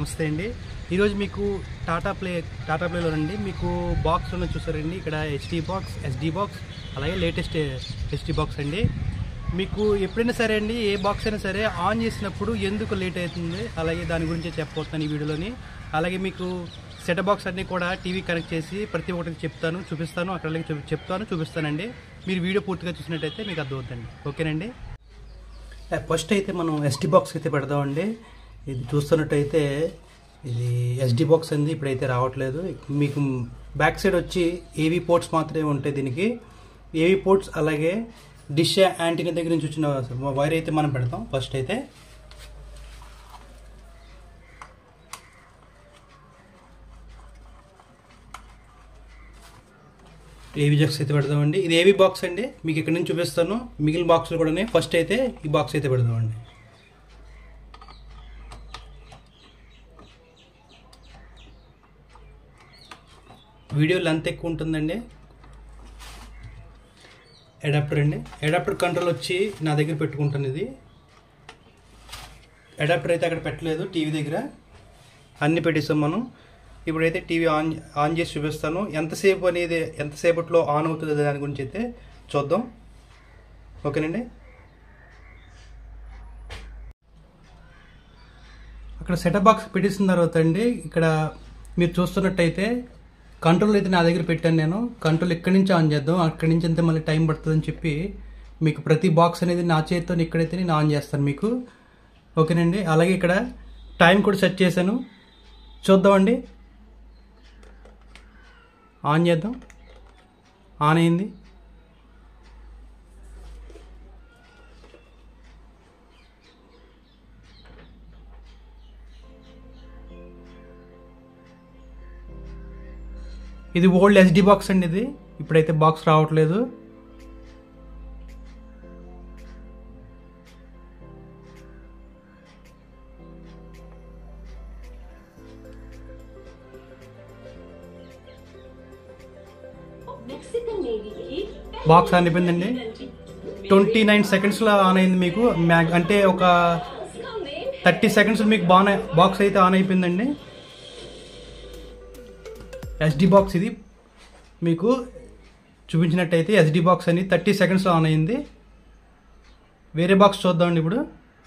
నమస్తే అండి ఈరోజు మీకు టాటా ప్లే టాటా ప్లేలో అండి మీకు బాక్స్లో చూసారండి ఇక్కడ హెచ్డి బాక్స్ ఎస్డి బాక్స్ అలాగే లేటెస్ట్ హెచ్డి బాక్స్ అండి మీకు ఎప్పుడైనా సరే అండి ఏ బాక్స్ అయినా సరే ఆన్ చేసినప్పుడు ఎందుకు లేట్ అవుతుంది అలాగే దాని గురించి చెప్పబోతున్నాను ఈ వీడియోలోని అలాగే మీకు సెట్ బాక్స్ అన్నీ కూడా టీవీ కనెక్ట్ చేసి ప్రతి ఒక్కటి చెప్తాను చూపిస్తాను అక్కడ చూపి చెప్తాను చూపిస్తానండి మీరు వీడియో పూర్తిగా చూసినట్టయితే మీకు అర్థమవుతుంది ఓకేనండి ఫస్ట్ అయితే మనం ఎస్డి బాక్స్ అయితే పెడదామండి ఇది చూస్తున్నట్టయితే ఇది ఎస్డి బాక్స్ అంది ఇప్పుడైతే రావట్లేదు మీకు బ్యాక్ సైడ్ వచ్చి ఏవీ పోర్ట్స్ మాత్రమే ఉంటాయి దీనికి ఏవీ పోర్ట్స్ అలాగే డిష్ యాంటీనా దగ్గర నుంచి వచ్చిన వైర్ అయితే మనం పెడతాం ఫస్ట్ అయితే ఏవి జక్స్ అయితే పెడదామండి ఇది ఏవి బాక్స్ అండి మీకు ఇక్కడ నుంచి చూపిస్తాను మిగిలిన బాక్సులు కూడా ఫస్ట్ అయితే ఈ బాక్స్ అయితే పెడదామండి వీడియో లెంత్ ఎక్కువ ఉంటుందండి అడాప్టర్ అండి అడాప్టర్ కంట్రోల్ వచ్చి నా దగ్గర పెట్టుకుంటాను ఇది అడాప్టర్ అయితే అక్కడ పెట్టలేదు టీవీ దగ్గర అన్ని పెట్టేసాం మనం ఇప్పుడైతే టీవీ ఆన్ ఆన్ చేసి చూపిస్తాను ఎంతసేపు అనేది ఎంతసేపట్లో ఆన్ అవుతుంది దాని గురించి అయితే చూద్దాం ఓకేనండి అక్కడ సెటప్ బాక్స్ పెట్టేసిన తర్వాత అండి ఇక్కడ మీరు చూస్తున్నట్టయితే కంట్రోల్ అయితే నా దగ్గర పెట్టాను నేను కంట్రోల్ ఎక్కడి నుంచి ఆన్ చేద్దాం అక్కడి నుంచి అంతే మళ్ళీ టైం పడుతుందని చెప్పి మీకు ప్రతి బాక్స్ అనేది నా చేతితో ఇక్కడైతే నేను ఆన్ చేస్తాను మీకు ఓకేనండి అలాగే ఇక్కడ టైం కూడా సెట్ చేశాను చూద్దామండి ఆన్ చేద్దాం ఆన్ అయింది ఇది ఓల్డ్ ఎస్డి బాక్స్ అండి ఇది ఇప్పుడైతే బాక్స్ రావట్లేదు బాక్స్ ఆన్ అయిపోయిందండి ట్వంటీ నైన్ సెకండ్స్లో ఆన్ అయింది మీకు మ్యాగ్ అంటే ఒక థర్టీ సెకండ్స్ మీకు బాగా బాక్స్ అయితే ఆన్ అయిపోయిందండి ఎస్డి బాక్స్ ఇది మీకు చూపించినట్టయితే ఎస్డి బాక్స్ అని థర్టీ సెకండ్స్లో ఆన్ అయింది వేరే బాక్స్ చూద్దామండి ఇప్పుడు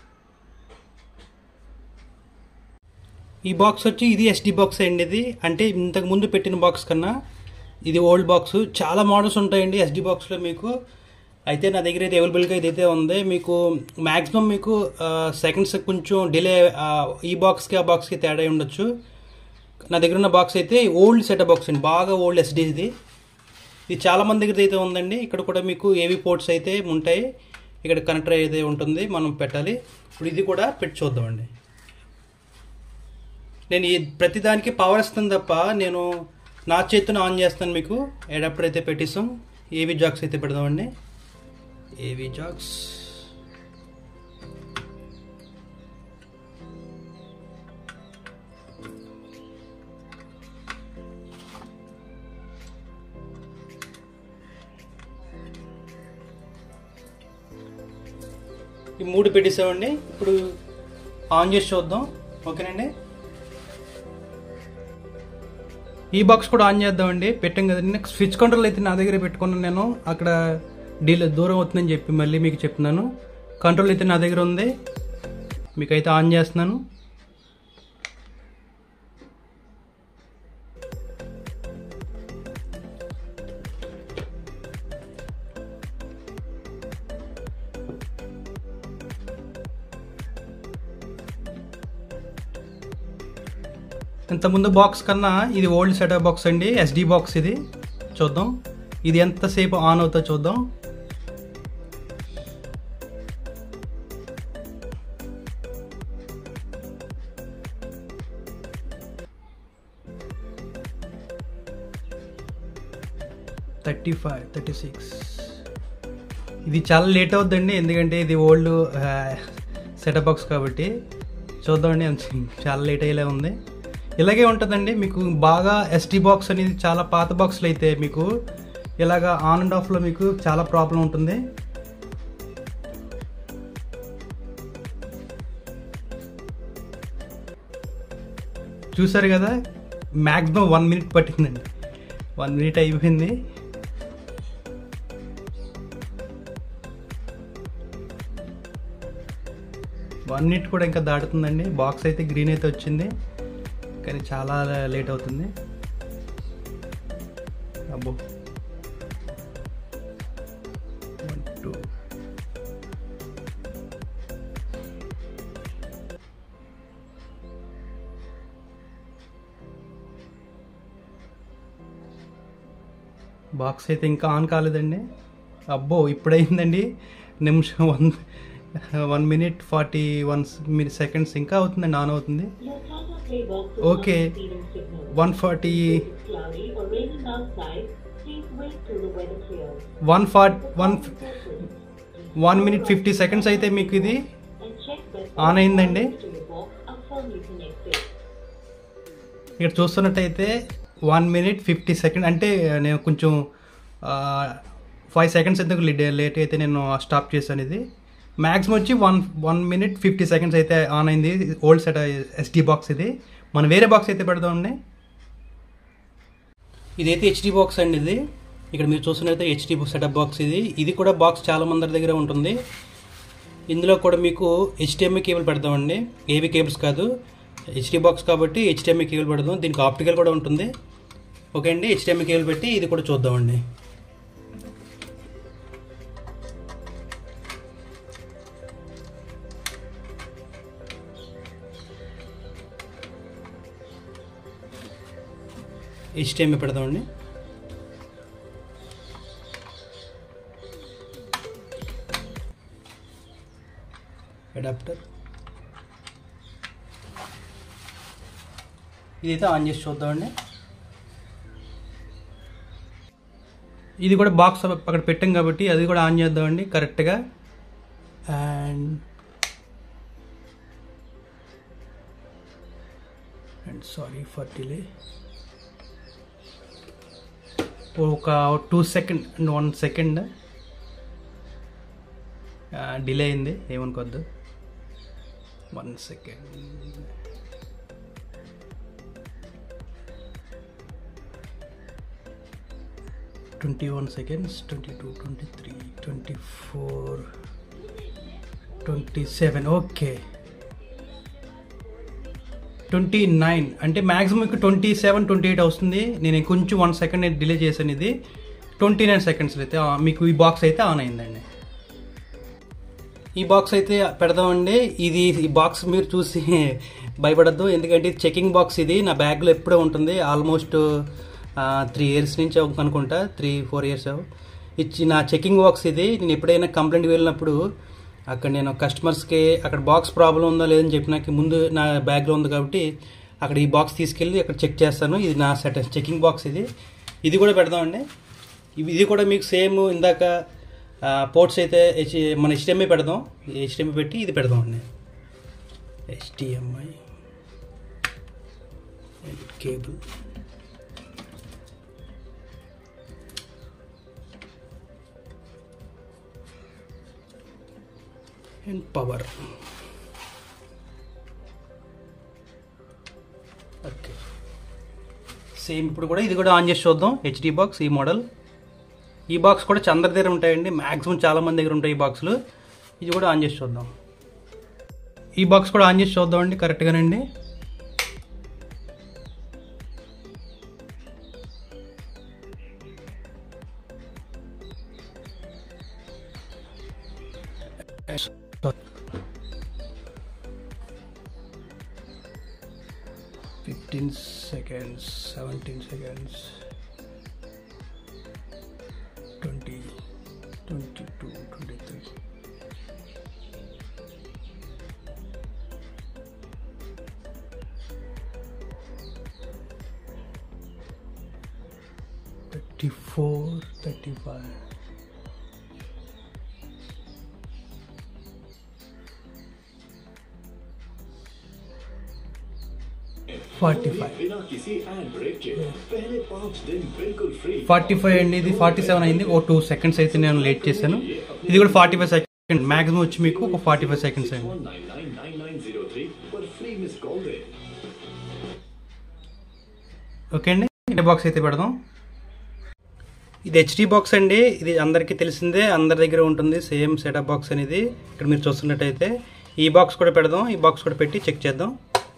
ఈ బాక్స్ వచ్చి ఇది ఎస్డి బాక్స్ అండి ఇది అంటే ఇంతకు ముందు పెట్టిన బాక్స్ కన్నా ఇది ఓల్డ్ బాక్స్ చాలా మోడల్స్ ఉంటాయండి ఎస్డి బాక్స్లో మీకు అయితే నా దగ్గర అయితే అవైలబుల్గా ఇదైతే ఉంది మీకు మ్యాక్సిమం మీకు సెకండ్స్ కొంచెం డిలే ఈ బాక్స్కి ఆ బాక్స్కి తేడా ఉండొచ్చు నా దగ్గర ఉన్న బాక్స్ అయితే ఓల్డ్ సెటప్ బాక్స్ అండి బాగా ఓల్డ్ ఎస్డి ఇది ఇది చాలా మంది దగ్గర అయితే ఉందండి ఇక్కడ కూడా మీకు ఏవి పోర్ట్స్ అయితే ఉంటాయి ఇక్కడ కనెక్టర్ అయితే ఉంటుంది మనం పెట్టాలి ఇప్పుడు ఇది కూడా పెట్టి చూద్దామండి నేను ఈ ప్రతిదానికి పవర్ ఇస్తాను తప్ప నేను నా చేతిని ఆన్ చేస్తాను మీకు అడాప్టర్ అయితే పెట్టిస్తాం ఏవి జాక్స్ అయితే పెడదామండి ఏవి జాక్స్ ఈ మూడు పెట్టేసామండి ఇప్పుడు ఆన్ చేసి చూద్దాం ఓకేనండి ఈ బాక్స్ కూడా ఆన్ చేద్దామండి పెట్టాం కదండి నెక్స్ట్ స్విచ్ కంట్రోల్ అయితే నా దగ్గర పెట్టుకున్నాను నేను అక్కడ డీల్ దూరం అవుతుందని చెప్పి మళ్ళీ మీకు చెప్తున్నాను కంట్రోల్ అయితే నా దగ్గర ఉంది మీకైతే ఆన్ చేస్తున్నాను ఇంతకుముందు బాక్స్ కన్నా ఇది ఓల్డ్ సెటప్ బాక్స్ అండి ఎస్డి బాక్స్ ఇది చూద్దాం ఇది ఎంతసేపు ఆన్ అవుతుందో చూద్దాం థర్టీ ఫైవ్ థర్టీ సిక్స్ ఇది చాలా లేట్ అవుద్దండి ఎందుకంటే ఇది ఓల్డ్ సెటప్ బాక్స్ కాబట్టి చూద్దామండి చాలా లేట్ అయ్యేలా ఉంది ఇలాగే ఉంటుందండి మీకు బాగా ఎస్టీ బాక్స్ అనేది చాలా పాత బాక్స్లు అయితే మీకు ఇలాగ ఆన్ అండ్ ఆఫ్లో మీకు చాలా ప్రాబ్లం ఉంటుంది చూసారు కదా మ్యాక్సిమం వన్ మినిట్ పట్టిందండి వన్ మినిట్ అయిపోయింది వన్ మినిట్ కూడా ఇంకా దాటుతుందండి బాక్స్ అయితే గ్రీన్ అయితే వచ్చింది కానీ చాలా లేట్ అవుతుంది అబ్బో వన్ టూ బాక్స్ అయితే ఇంకా ఆన్ కాలేదండి అబ్బో ఇప్పుడైందండి నిమిషం one one minute forty one minute seconds ఇంకా అవుతుందండి ఆన్ అవుతుంది Your Tata Play box is Okay. not receiving signal. One forty It's cloudy or raining outside. Please wait till the weather clears. One forty one Call person one minute fifty seconds అయితే మీకు ఇది and check that on అయిందండి to your box are firmly connected. ఇక్కడ చూస్తున్నట్టయితే one minute fifty second అంటే నేను కొంచెం five seconds ఎందుకు లేట్ అయితే నేను స్టాప్ చేశాను ఇది మ్యాక్సిమం వచ్చి one one minute fifty seconds అయితే ఆన్ అయింది ఓల్డ్ సెట్ ఎస్డి బాక్స్ ఇది మనం వేరే బాక్స్ అయితే పెడదామండి ఇదైతే హెచ్డి బాక్స్ అండి ఇది ఇక్కడ మీరు చూస్తున్నట్లయితే హెచ్డి సెటప్ బాక్స్ ఇది ఇది కూడా బాక్స్ చాలా మంది దగ్గర ఉంటుంది ఇందులో కూడా మీకు హెచ్డిఎంఐ కేబుల్ పెడదామండి ఏవి కేబుల్స్ కాదు హెచ్డి బాక్స్ కాబట్టి హెచ్డిఎంఐ కేబుల్ పెడదాం దీనికి ఆప్టికల్ కూడా ఉంటుంది ఓకే అండి హెచ్డిఎంఐ కేబుల్ పెట్టి ఇది కూడా చూద్దామండి హెచ్డిఎంఐ పెడదామండి అడాప్టర్ ఇదైతే ఆన్ చేసి చూద్దామండి ఇది కూడా బాక్స్ అక్కడ పెట్టాం కాబట్టి అది కూడా ఆన్ చేద్దామండి కరెక్ట్గా and and sorry for delay ఒక two second one second delay అయింది ఏమనుకోవద్దు one second twenty one seconds twenty two twenty three twenty four twenty seven okay twenty nine అంటే మ్యాక్సిమం ఇక్కడ ట్వంటీ సెవెన్ ట్వంటీ ఎయిట్ వస్తుంది నేను కొంచెం one second delay చేశాను ఇది ట్వంటీ నైన్ సెకండ్స్ అయితే ఆ, మీకు ఈ బాక్స్ అయితే ఆన్ అయిందండి ఈ బాక్స్ అయితే పెడదామండి ఇది ఈ బాక్స్ మీరు చూసి భయపడద్దు ఎందుకంటే ఇది చెకింగ్ బాక్స్ ఇది నా బ్యాగ్లో ఎప్పుడూ ఉంటుంది ఆల్మోస్ట్ త్రీ ఇయర్స్ నుంచి అనుకుంటా త్రీ ఫోర్ ఇయర్స్ ఇచ్చి నా చెకింగ్ బాక్స్ ఇది నేను ఎప్పుడైనా కంప్లైంట్ వెళ్ళినప్పుడు అక్కడ నేను కస్టమర్స్కి అక్కడ బాక్స్ ప్రాబ్లం ఉందో లేదని చెప్పినాక ముందు నా బ్యాగ్లో ఉంది కాబట్టి అక్కడ ఈ బాక్స్ తీసుకెళ్ళి అక్కడ చెక్ చేస్తాను ఇది నా సెట్ చెకింగ్ బాక్స్ ఇది ఇది కూడా పెడదామండి ఇవి- ఇది కూడా మీకు సేమ్ ఇందాక పోర్ట్స్ అయితే హెచ్ మన హెచ్డిఎంఐ పెడదాం హెచ్డిఎంఐ పెట్టి ఇది పెడదాం అండి HDMI cable and power okay same ఇప్పుడు కూడా ఇది కూడా ఆన్ చేసి చూద్దాం హెచ్డి బాక్స్ ఈ మోడల్ ఈ బాక్స్ కూడా చంద్ర దగ్గర ఉంటాయండి మ్యాక్సిమం చాలా మంది దగ్గర ఉంటాయి ఈ బాక్సులు ఇది కూడా ఆన్ చేసి చూద్దాం ఈ బాక్స్ కూడా ఆన్ చేసి చూద్దాం అండి కరెక్ట్గానండి fifteen seconds seventeen seconds twenty twenty two twenty three thirty four thirty five forty five बिना किसी हैंड ब्रेक के पहले पाँच दिन बिल्कुल फ्री ఫార్టీ ఫైవ్ అండి ఇది ఫార్టీ సెవెన్ అయింది ఓ టూ సెకండ్స్ అయితే నేను లేట్ చేశాను ఇది కూడా ఫార్టీ ఫైవ్ సెకండ్ మ్యాక్సిమం వచ్చి మీకు ఒక ఫార్టీ ఫైవ్ సెకండ్స్ అండి one nine nine nine nine zero three पर फ्री मिस कॉल दे ఓకే అండి ఈ బాక్స్ అయితే పెడదాం ఇది హెచ్డి బాక్స్ అండి ఇది అందరికీ తెలిసిందే అందరి దగ్గర ఉంటుంది సేమ్ సెటప్ బాక్స్ అనేది ఇక్కడ మీరు చూస్తున్నట్టయితే ఈ బాక్స్ కూడా పెడదాం ఈ బాక్స్ కూడా పెట్టి చెక్ చేద్దాం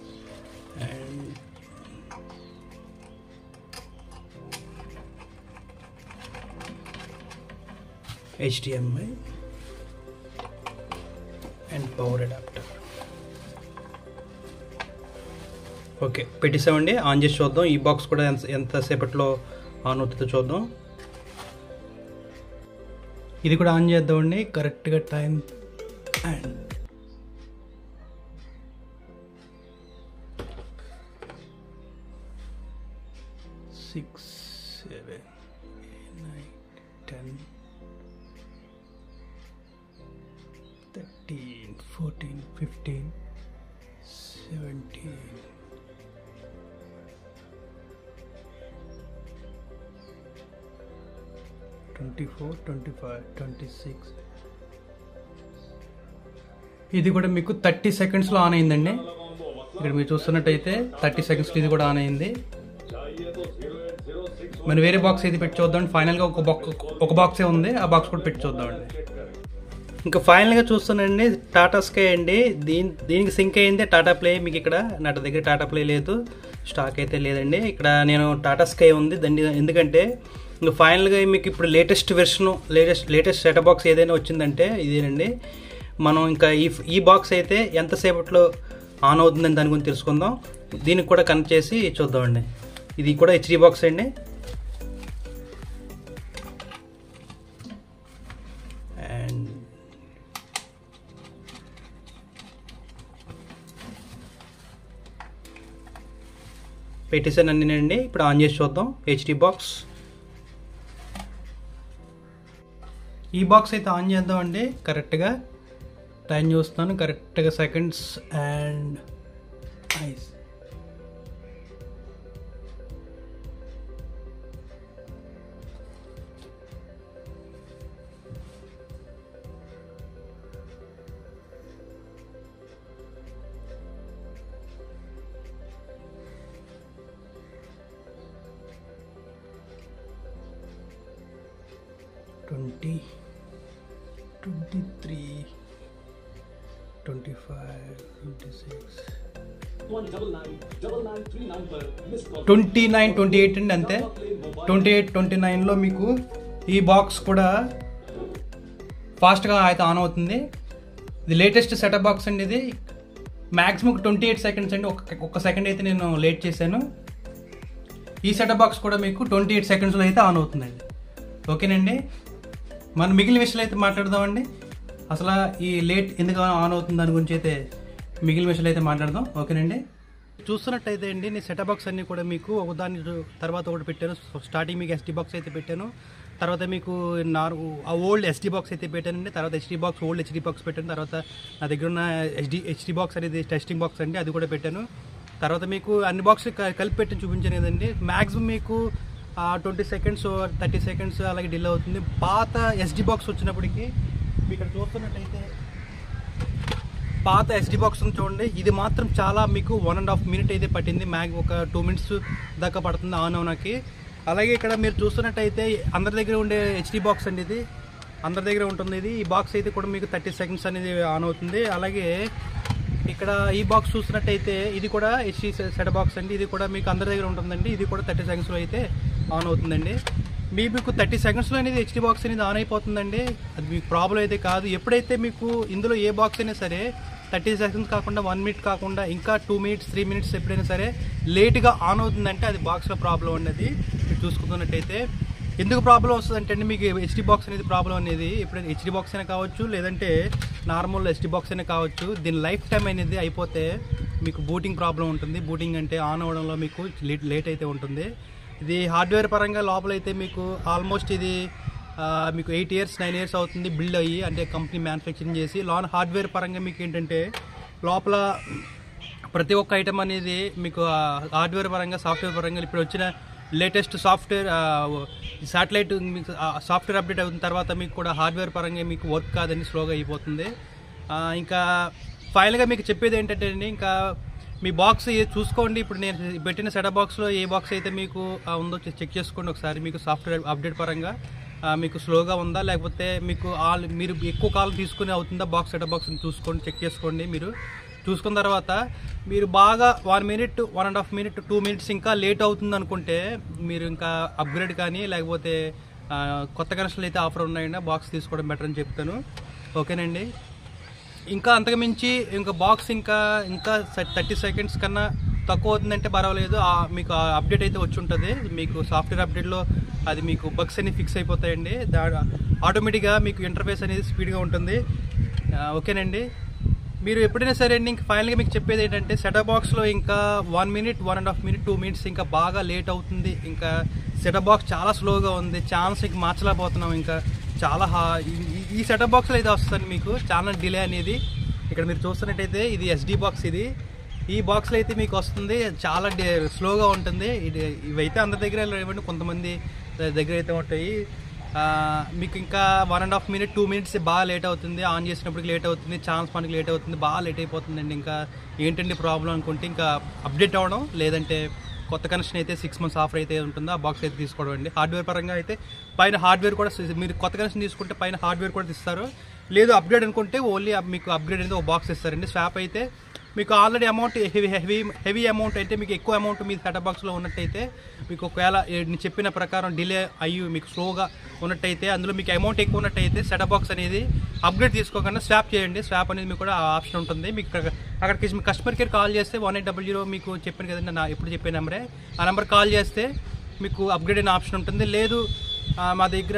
HDMI and power adapter okay పెట్టేసామండి ఆన్ చేసి చూద్దాం ఈ బాక్స్ కూడా ఎంత ఎంతసేపట్లో ఆన్ అవుతుందో చూద్దాం ఇది కూడా ఆన్ చేద్దామండి కరెక్ట్గా time and six seven nine ten thirteen fourteen fifteen seventeen twenty four twenty five twenty six ఇది కూడా మీకు థర్టీ సెకండ్స్లో ఆన్ అయిందండి ఇక్కడ మీరు చూస్తున్నట్టయితే థర్టీ సెకండ్స్లో ఇది కూడా ఆన్ అయింది మరి వేరే బాక్స్ అయితే పెట్టి చూద్దాం ఫైనల్గా ఒక బాక్స్ ఒక బాక్సే ఉంది ఆ బాక్స్ కూడా పెట్టి చూద్దామండి ఇంకా ఫైనల్గా చూస్తానండి టాటా స్కై అండి దీని దీనికి సింక్ అయింది టాటా ప్లే మీకు ఇక్కడ నా దగ్గర టాటా ప్లే లేదు స్టాక్ అయితే లేదండి ఇక్కడ నేను టాటా స్కై ఉంది దాన్ని ఎందుకంటే ఇంకా ఫైనల్గా మీకు ఇప్పుడు latest version latest latest setup box ఏదైనా వచ్చిందంటే ఇదేనండి మనం ఇంకా ఈ ఈ బాక్స్ అయితే ఎంతసేపట్లో ఆన్ అవుతుందని దాని గురించి తెలుసుకుందాం దీనికి కూడా కనెక్ట్ చేసి చూద్దామండి ఇది కూడా హెచ్డి బాక్స్ అండి అండ్ పెట్టేసాను అన్నీ ఇప్పుడు ఆన్ చేసి చూద్దాం హెచ్డి బాక్స్ ఈ బాక్స్ అయితే ఆన్ చేద్దామండి కరెక్ట్గా టైం చూస్తాను కరెక్ట్గా సెకండ్స్ అండ్ ఐస్ twenty twenty three twenty five twenty six twenty nine twenty eight అండి అంతే ట్వంటీ ఎయిట్ ట్వంటీ నైన్లో మీకు ఈ బాక్స్ కూడా ఫాస్ట్గా అయితే ఆన్ అవుతుంది ఇది లేటెస్ట్ సెటప్ బాక్స్ అండి ఇది మ్యాక్సిమం ట్వంటీ ఎయిట్ సెకండ్స్ అండి ఒక ఒక సెకండ్ అయితే నేను లేట్ చేశాను ఈ సెటప్ బాక్స్ కూడా మీకు ట్వంటీ ఎయిట్ సెకండ్స్లో అయితే ఆన్ అవుతుందండి ఓకేనండి మనం మిగిలిన విషయాలు అయితే మాట్లాడదామండి అసలు ఈ లేట్ ఎందుకు ఆన్ అవుతుంది దాని గురించి అయితే మిగిలిన విషయాలు అయితే మాట్లాడదాం ఓకేనండి చూస్తున్నట్టయితే అండి నేను సెటప్ బాక్స్ అన్ని కూడా మీకు ఒక దాని తర్వాత ఒకటి పెట్టాను స్టార్టింగ్ మీకు ఎస్టీ బాక్స్ అయితే పెట్టాను తర్వాత మీకు నార్ ఆ ఓల్డ్ ఎస్టీ బాక్స్ అయితే పెట్టానండి తర్వాత HD box old HD box పెట్టాను తర్వాత నా దగ్గర ఉన్న హెచ్డి హెచ్డీ బాక్స్ అనేది టెస్టింగ్ బాక్స్ అండి అది కూడా పెట్టాను తర్వాత మీకు అన్ని బాక్స్ కలిపి పెట్టి చూపించాను కదండి మ్యాక్సిమం మీకు ట్వంటీ సెకండ్స్ థర్టీ సెకండ్స్ అలాగే డిలే అవుతుంది పాత ఎస్డి బాక్స్ వచ్చినప్పటికి మీకు ఇక్కడ చూస్తున్నట్టయితే పాత ఎస్డి బాక్స్ ఉంది చూడండి ఇది మాత్రం చాలా మీకు వన్ అండ్ హాఫ్ మినిట్ అయితే పట్టింది మ్యాగ్ ఒక టూ మినిట్స్ దాకా పడుతుంది ఆన్ అవునాకి అలాగే ఇక్కడ మీరు చూస్తున్నట్టయితే అందరి దగ్గర ఉండే హెచ్డి బాక్స్ అండి ఇది అందరి దగ్గర ఉంటుంది ఇది ఈ బాక్స్ అయితే కూడా మీకు థర్టీ సెకండ్స్ అనేది ఆన్ అవుతుంది అలాగే ఇక్కడ ఈ బాక్స్ చూసినట్టయితే ఇది కూడా హెచ్డి సెట్ బాక్స్ అండి ఇది కూడా మీకు అందరి దగ్గర ఉంటుందండి ఇది కూడా థర్టీ సెకండ్స్లో అయితే ఆన్ అవుతుందండి మీ మీకు థర్టీ సెకండ్స్లో అనేది హెచ్డి బాక్స్ అనేది ఆన్ అయిపోతుందండి అది మీకు ప్రాబ్లం అయితే కాదు ఎప్పుడైతే మీకు ఇందులో ఏ బాక్స్ అయినా సరే థర్టీ సెకండ్స్ కాకుండా వన్ మినిట్ కాకుండా ఇంకా టూ మినిట్స్ త్రీ మినిట్స్ ఎప్పుడైనా సరే లేట్గా ఆన్ అవుతుందంటే అది బాక్స్లో ప్రాబ్లం అనేది మీరు చూసుకున్నట్టయితే ఎందుకు ప్రాబ్లం వస్తుందంటే అండి మీకు హెచ్డి బాక్స్ అనేది ప్రాబ్లం అనేది ఎప్పుడైనా హెచ్డి బాక్స్ అయినా కావచ్చు లేదంటే నార్మల్ హెచ్డి బాక్స్ అయినా కావచ్చు దీని లైఫ్ టైం అనేది అయిపోతే మీకు బూటింగ్ ప్రాబ్లం ఉంటుంది బూటింగ్ అంటే ఆన్ అవ్వడంలో మీకు లేట్ లేట్ అయితే ఉంటుంది ఇది హార్డ్వేర్ పరంగా లోపల అయితే మీకు ఆల్మోస్ట్ ఇది ఆ, మీకు ఎయిట్ ఇయర్స్ నైన్ ఇయర్స్ అవుతుంది బిల్డ్ అయ్యి అంటే కంపెనీ మ్యానుఫ్యాక్చరింగ్ చేసి లాన్ హార్డ్వేర్ పరంగా మీకు ఏంటంటే లోపల ప్రతి ఒక్క ఐటమ్ అనేది మీకు హార్డ్వేర్ పరంగా సాఫ్ట్వేర్ పరంగా ఇప్పుడు వచ్చిన లేటెస్ట్ సాఫ్ట్వేర్ శాటిలైట్ మీకు సాఫ్ట్వేర్ అప్డేట్ అవుతున్న తర్వాత మీకు కూడా హార్డ్వేర్ పరంగా మీకు వర్క్ కాదని స్లోగా అయిపోతుంది ఆ, ఇంకా ఫైనల్గా మీకు చెప్పేది ఏంటంటే అండి ఇంకా మీ బాక్స్ ఏ- చూసుకోండి ఇప్పుడు నేను పెట్టిన సెటప్ బాక్స్లో ఏ బాక్స్ అయితే మీకు ఆ, ఉందో చె- చెక్ చేసుకోండి ఒకసారి మీకు సాఫ్ట్వేర్ అప్డేట్ పరంగా ఆ, మీకు స్లోగా ఉందా లేకపోతే మీకు ఆల్ మీరు ఎక్కువ కాలం తీసుకుని అవుతుందా బాక్స్ సెటప్ బాక్స్ చూసుకోండి చెక్ చేసుకోండి మీరు చూసుకున్న తర్వాత మీరు బాగా one minute one and half minute two minutes ఇంకా లేట్ అవుతుంది అనుకుంటే మీరు ఇంకా అప్గ్రేడ్ కానీ లేకపోతే ఆ, కొత్త కనెక్షన్లు అయితే ఆఫర్ ఉన్నాయండి బాక్స్ తీసుకోవడం బెటర్ అని చెప్తాను ఓకేనండి ఇంకా అంతకుమించి ఇంకా బాక్స్ ఇంకా ఇంకా థర్టీ సెకండ్స్ కన్నా తక్కువ అవుతుందంటే పర్వాలేదు ఆ మీకు ఆ అప్డేట్ అయితే వచ్చి ఉంటుంది మీకు సాఫ్ట్వేర్ అప్డేట్లో అది మీకు బగ్స్ అన్ని ఫిక్స్ అయిపోతాయండి దా ఆటోమేటిక్గా మీకు ఇంటర్ఫేస్ అనేది స్పీడ్గా ఉంటుంది ఆ, ఓకేనండి మీరు ఎప్పుడైనా సరే అండి ఇంకా ఫైనల్గా మీకు చెప్పేది ఏంటంటే సెటప్ బాక్స్లో ఇంకా one minute one and half minute two minutes ఇంకా బాగా లేట్ అవుతుంది ఇంకా సెటప్ బాక్స్ చాలా స్లోగా ఉంది ఛాన్స్ ఇంక మార్చలేకపోతున్నాం ఇంకా చాలా హా ఈ- ఈ- ఈ సెటప్ బాక్స్లో అయితే వస్తుంది మీకు చాలా డిలే అనేది ఇక్కడ మీరు చూస్తున్నట్టయితే ఇది ఎస్డి బాక్స్ ఇది ఈ బాక్స్లో అయితే మీకు వస్తుంది చాలా డి- స్లోగా ఉంటుంది ఇది ఇవైతే అందరి దగ్గర లేవండి కొంతమంది దగ్గర అయితే ఉంటాయి ఆ, మీకు ఇంకా one and half minute two minutes బాగా లేట్ అవుతుంది ఆన్ చేసినప్పటికి లేట్ అవుతుంది ఛాన్స్ మనకి లేట్ అవుతుంది బాగా లేట్ అయిపోతుందండి ఇంకా ఏంటండి ప్రాబ్లం అనుకుంటే ఇంకా అప్డేట్ అవ్వడం లేదంటే కొత్త కనెక్షన్ అయితే సిక్స్ మంత్స్ ఆఫర్ అయితే ఉంటుందో ఆ బాక్స్ అయితే తీసుకోవడం అండి హార్డ్వేర్ పరంగా అయితే పైన హార్డ్వేర్ కూడా సి- మీరు కొత్త కనెక్షన్ తీసుకుంటే పైన హార్డ్వేర్ కూడా ఇస్తారు లేదు అప్గ్రేడ్ అనుకుంటే ఓన్లీ మీకు అప్గ్రేడ్ అనేది ఒక బాక్స్ ఇస్తారండి స్వాప్ అయితే మీకు already amount heavy heavy heavy amount అయితే మీకు ఎక్కువ అమౌంట్ మీ సెటప్ బాక్స్లో ఉన్నట్టయితే మీకు ఒకవేళ ఏ- నేను చెప్పిన ప్రకారం డిలే అయ్యి మీకు స్లోగా ఉన్నట్టయితే అందులో మీకు అమౌంట్ ఎక్కువ ఉన్నట్టయితే సెటప్ బాక్స్ అనేది అప్గ్రేడ్ తీసుకోకుండా స్వాప్ చేయండి స్వాప్ అనేది మీకు కూడా ఆప్షన్ ఉంటుంది మీకు ఇక్కడ- అక్కడికి మీ కస్టమర్ కేర్ కాల్ చేస్తే వన్ ఎయిట్ డబల్ జీరో మీకు చెప్పాను కదండి నా ఎప్పుడు చెప్పే నెంబరే ఆ నెంబర్ కాల్ చేస్తే మీకు అప్గ్రేడ్ అయిన ఆప్షన్ ఉంటుంది లేదు ఆ, మా దగ్గర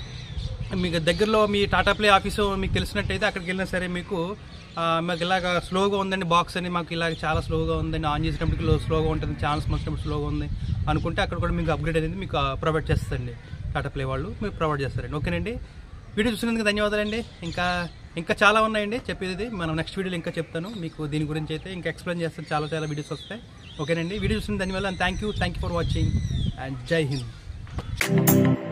మీకు దగ్గరలో మీ టాటా ప్లే ఆఫీసు మీకు తెలిసినట్టయితే అక్కడికి వెళ్ళినా సరే మీకు ఆ, మాకు ఇలాగ స్లోగా ఉందండి బాక్స్ అని మాకు ఇలాగ చాలా స్లోగా ఉందండి ఆన్ చేసినప్పటికి స్లోగా ఉంటుంది ఛాన్స్ వచ్చినప్పుడు స్లోగా ఉంది అనుకుంటే అక్కడ కూడా మీకు అప్గ్రేడ్ అనేది మీకు ప్రొవైడ్ చేస్తారండి టాటా ప్లే వాళ్ళు మీకు ప్రొవైడ్ చేస్తారండి ఓకేనండి వీడియో చూసినందుకు ధన్యవాదాలండి ఇంకా ఇంకా చాలా ఉన్నాయండి చెప్పేది మనం నెక్స్ట్ వీడియోలో ఇంకా చెప్తాను మీకు దీని గురించి అయితే ఇంకా ఎక్స్ప్లెయిన్ చేస్తాను చాలా చాలా వీడియోస్ వస్తాయి ఓకేనండి వీడియో చూసిన ధన్యవాదాలు thank you thank you for watching and జై హింద్